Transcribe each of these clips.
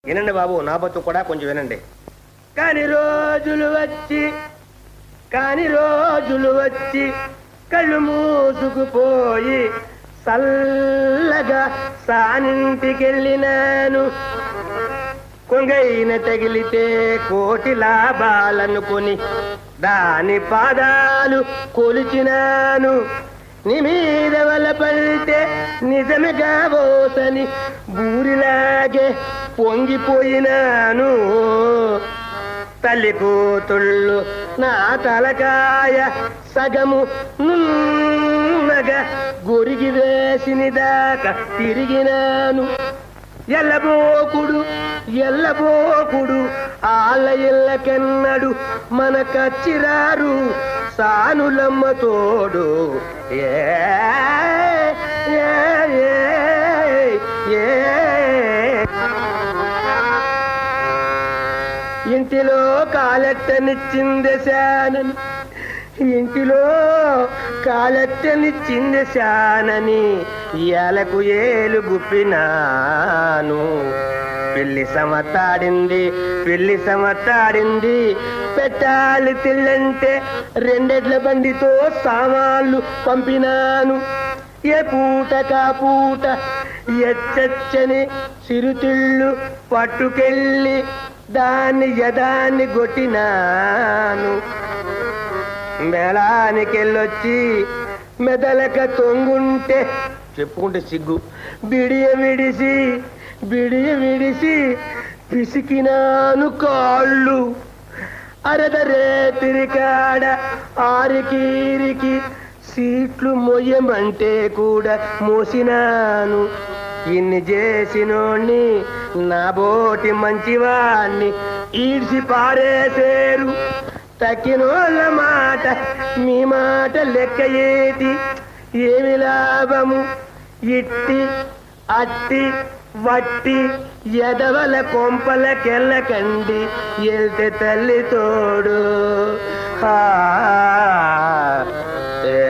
వినండి బాబు నా బతు కూడా కొంచెం వినండి కాని రోజులు వచ్చి కాని రోజులు వచ్చి కళ్ళు మూసుకుపోయి చల్లగా సానింటికెళ్ళినాను కొంగైన తగిలితే కోటి లాభాలనుకొని దాని పాదాలు కొలిచినాను నీ మీద వల పడితే నిజముగా పోతని బూరిలాగే పొంగిపోయినాను తల్లి కూతుళ్ళు నా తలకాయ సగము నున్నగా గొరిగి వేసిన దాకా తిరిగినాను ఎల్లబోకుడు ఎల్లబోకుడు ఆళ్ళ ఇళ్ళకెన్నడు మన కచ్చిరారు సానులమ్మ తోడు ఏ ఏ, ఏ, ఏ. ఇంటిలో కాలెట్టనిచ్చింది శానని ఇంటిలో కాలెట్టనిచ్చింది శానని ఏలకు ఏలు గుప్పినాను పెళ్లి సమతాడింది పెళ్లి సమతాడింది పెట్టాలి తిల్లంటే రెండెడ్ల బండితో సామాన్లు పంపినాను ఏ పూట కా పూట ఎచ్చచ్చని సిరుతిళ్ళు పట్టుకెళ్ళి దాన్ని యదాన్ని కొట్టినాను మేళానికెళ్ళొచ్చి మెదలక తొంగుంటే చెప్పుకుంటే సిగ్గు బిడియ విడిసి బిడియ విడిసి పిసికినాను కాళ్ళు అరద రేతిరికాడ ఆరికీరికి సీట్లు మొయ్యమంటే కూడా మోసినాను ఇన్ని చేసినోణ్ణి నా బోటి మంచివాణ్ణి ఈడ్చి పారేసేరు తక్కినోళ్ళ మాట మీ మాట లెక్క ఏటి ఏమి లాభము ఇట్టి అట్టి వట్టి ఎదవల కొంపలకెళ్ళకండి ఎల్తే తల్లి తోడు హా, ఏ,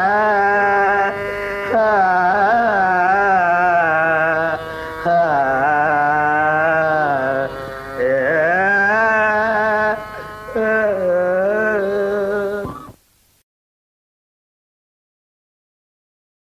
హా, హా.